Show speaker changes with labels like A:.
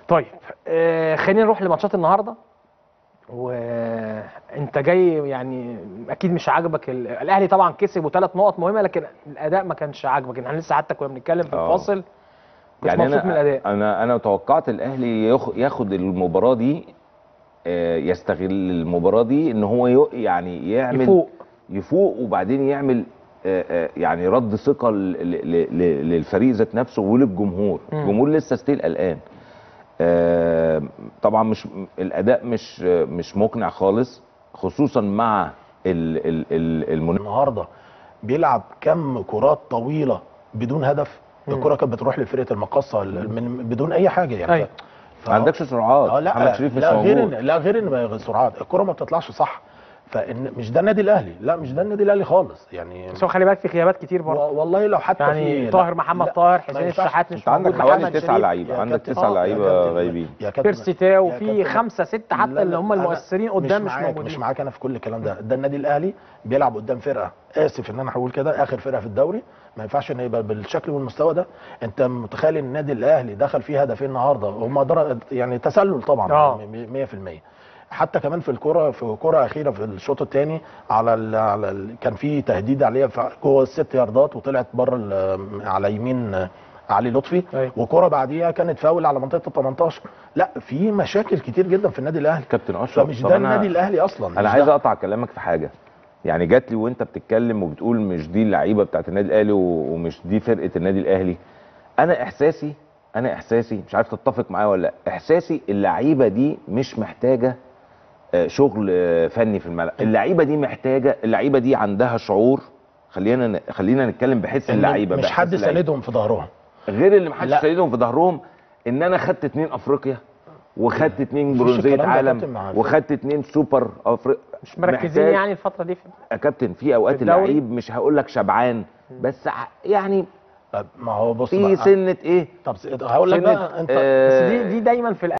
A: طيب آه خلينا نروح لماتشات النهارده وانت جاي يعني اكيد مش عاجبك ال... الاهلي طبعا كسب وثلاث نقط مهمه لكن الاداء ما كانش عاجبك احنا لسه حتى كنا بنتكلم في
B: آه.
A: الفاصل مش
B: يعني
A: مبسوط
B: انا
A: من الاداء
B: انا انا توقعت الاهلي ياخ- ياخد المباراه دي آه، يستغل المباراه دي ان هو يو- يعني يعمل
A: يفوق
B: يفوق وبعدين يعمل آه، آه، يعني رد ثقه ل- ل- ل- للفريق ذات نفسه وللجمهور
A: مم.
B: الجمهور لسه ستيل قلقان آه، طبعا مش الاداء مش آه، مش مقنع خالص خصوصا مع ال- ال- ال- المنا-
C: النهارده بيلعب كم كرات طويله بدون هدف
A: مم.
C: الكره كانت بتروح لفرقه المقصه ال- من بدون اي حاجه يعني
A: أيوة.
C: ف-
B: ما عندكش سرعات
C: اه لا
B: محمد شريف مش
C: لا غير
B: موجود
C: إن لا غير ان ما- سرعات الكره ما بتطلعش صح فان مش ده النادي الاهلي لا مش ده النادي الاهلي خالص يعني
A: بس هو خلي بالك في غيابات كتير
C: و-
A: برضه
C: والله لو حتى
A: يعني
C: في
A: طاهر
C: لا-
A: محمد
C: لا،
A: طاهر
C: ما
A: حسين
C: ينفعش.
A: الشحات مش
B: انت عندك
A: موجود
B: حوالي
A: محمد
B: تسع
A: شريف
B: لعيبه
C: يا
B: عندك
C: كابتن-
B: تسع
C: آه، يا
B: لعيبه
C: كابتن-
B: غايبين
C: يا كابتن
A: بيرسي تاو
C: يا
A: في
C: كابتن-
A: خمسه سته حتى
C: لا،
A: اللي
C: لا،
A: هم
C: أنا
A: المؤثرين قدام مش
C: معاك
A: موجودين
C: مش معاك انا في كل الكلام ده ده النادي الاهلي بيلعب قدام فرقه اسف ان انا هقول كده اخر فرقه في الدوري ما ينفعش ان يبقى بالشكل والمستوى ده انت متخيل ان النادي الاهلي دخل فيه هدفين النهارده هم در... يعني تسلل طبعا
A: آه.
C: 100% حتى كمان في الكره في كره اخيره في الشوط الثاني على ال... على ال... كان في تهديد عليها في جوه الست ياردات وطلعت بره ال... على يمين علي لطفي
A: أيوة.
C: وكره بعديها كانت فاول على منطقه ال 18 لا في مشاكل كتير جدا في النادي الاهلي
B: كابتن اشرف
C: فمش
B: طب
C: ده
B: أنا-
C: النادي الاهلي اصلا
B: انا
C: مش
B: عايز
C: ده.
B: اقطع كلامك في حاجه يعني جات لي وانت بتتكلم وبتقول مش دي اللعيبه بتاعت النادي الاهلي و- ومش دي فرقه النادي الاهلي انا احساسي انا احساسي مش عارف تتفق معايا ولا لا احساسي اللعيبه دي مش محتاجه آه، شغل آه، فني في الملعب اللعيبه دي محتاجه اللعيبه دي عندها شعور خلينا ن- خلينا نتكلم بحس
C: إن
B: اللعيبه
C: مش
B: بحس
C: حد
B: اللعيبة.
C: ساندهم في ظهرهم
B: غير اللي محدش
C: لا.
B: ساندهم في ظهرهم ان انا خدت اتنين افريقيا وخدت اتنين
C: مفيش
B: برونزيه
C: الكلام ده يا كابتن
B: عالم
C: مع-
B: وخدت اتنين سوبر افريقيا
A: مش مركزين
B: محتاج-
A: يعني الفتره دي في
B: يا كابتن في اوقات
A: في الدوري؟
B: اللعيب مش هقول لك شبعان بس ع- يعني
C: طب ما هو بص
B: في
C: بقى
B: سنه ايه
C: طب س- هقول لك
B: سنة
C: بقى انت
B: آه،
A: بس دي دي دايما في